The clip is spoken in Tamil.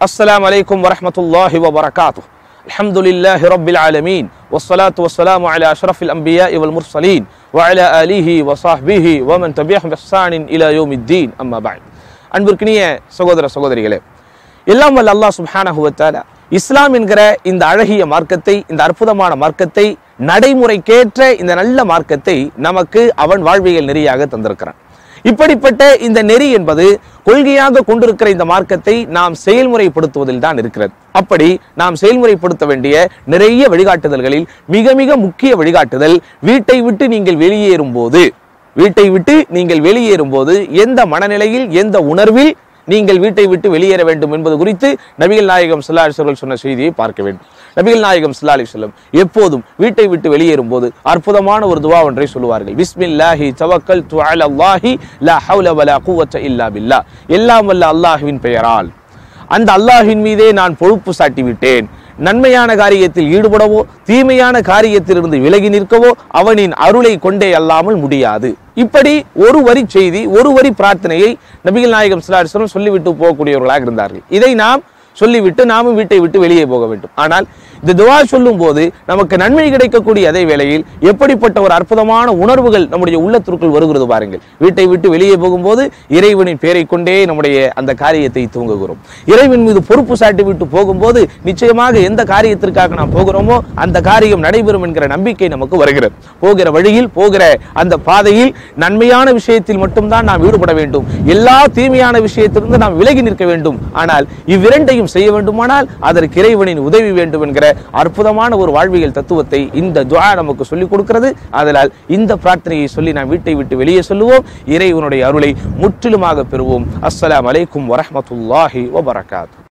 السلام عليكم ورحمة الله وبركاته الحمد لله رب العالمين والصلاة والسلام على أشرف الأنبياء والمرسلين وعلى آله وصحبه ومن تبعهم بإحسان إلى يوم الدين أما بعد அன்பிற்கினிய சகோதர சகோதரிகளே எல்லாம் வல்ல அல்லாஹ் சுப்ஹானஹு வ தஆலா இஸ்லாம் என்கிற இந்த அழகிய மார்க்கத்தை இந்த அற்புதமான மார்க்கத்தை நடைமுறைக்கேற்ற இந்த நல்ல மார்க்கத்தை நமக்கு அவன் வாழ்வியல் நெறியாக தந்திருக்கிறான் இப்படிப்பட்ட இந்த நெறி என்பது கொள்கையாக கொண்டிருக்கிற இந்த மார்க்கத்தை நாம் செயல்முறைப்படுத்துவதில் தான் இருக்கிறது அப்படி நாம் செயல்முறைப்படுத்த வேண்டிய நிறைய வழிகாட்டுதல்களில் மிக மிக முக்கிய வழிகாட்டுதல் வீட்டை விட்டு நீங்கள் வெளியேறும் போது வீட்டை விட்டு நீங்கள் வெளியேறும் போது எந்த மனநிலையில் எந்த உணர்வில் நீங்கள் வீட்டை விட்டு வெளியேற வேண்டும் என்பது குறித்து நபிகள் நாயகம் ஸல்லல்லாஹு அலைஹி வஸல்லம் சொன்ன செய்தியை பார்க்க வேண்டும் நபிகள் நாயகம் ஸல்லல்லாஹு அலைஹி வஸல்லம் எப்போதும் வீட்டை விட்டு வெளியேறும் போது அற்புதமான ஒரு துவா ஒன்றை சொல்லுவார்கள் பிஸ்மில்லாஹி தவக்கல்து அலல்லாஹி லா ஹவுல வலா குவத்த இல்லா பில்லாஹ் எல்லாம் வல்ல அல்லாஹ்வின் பெயரால் அந்த அல்லாஹ்வின் மீதே நான் பொறுப்பு சாட்டி விட்டேன் நன்மையான காரியத்தில் ஈடுபடவோ தீமையான காரியத்திலிருந்து விலகி நிற்கவோ அவனின் அருளை கொண்டே அல்லாமல் முடியாது இப்படி ஒரு வரி செய்தி ஒரு வரி பிரார்த்தனையை நபிகள் நாயகம் ஸல்லல்லாஹு அலைஹி வஸல்லம் சொல்லிவிட்டு போகக்கூடியவர்களாக இருந்தார்கள் இதை நாம் சொல்லிவிட்டு நாமும் வீட்டை விட்டு வெளியே போக வேண்டும் ஆனால் இந்த துவா சொல்லும் போது நமக்கு நன்மை கிடைக்கக்கூடிய அதே வேளையில் எப்படிப்பட்ட ஒரு அற்புதமான உணர்வுகள் நம்முடைய உள்ளத்திற்குள் வருகிறது பாருங்கள் வீட்டை விட்டு வெளியே போகும்போது இறைவனின் பெயரை கொண்டே நம்முடைய அந்த காரியத்தை தூங்குகிறோம் இறைவன் மீது பொறுப்பு சாட்டி விட்டு போகும்போது நிச்சயமாக எந்த காரியத்திற்காக நாம் போகிறோமோ அந்த காரியம் நடைபெறும் என்கிற நம்பிக்கை நமக்கு வருகிறது போகிற வழியில் போகிற அந்த பாதையில் நன்மையான விஷயத்தில் மட்டும்தான் நாம் ஈடுபட வேண்டும் எல்லா தீமையான விஷயத்திலிருந்து நாம் விலகி நிற்க வேண்டும் ஆனால் இவ்விரண்டையும் செய்ய வேண்டுமானால் அதற்கு இறைவனின் உதவி வேண்டும் என்கிற அற்புதமான ஒரு வாழ்வியல் தத்துவத்தை இந்த துஆ நமக்கு சொல்லிக் கொடுக்கிறது அதனால் இந்த பிரார்த்தனையை சொல்லி நாம் வீட்டை விட்டு வெளியே சொல்லுவோம் இறைவனுடைய அருளை முற்றிலுமாக பெறுவோம் அஸ்ஸலாமு அலைக்கும் வரஹ்மத்துல்லாஹி வபரகாத்து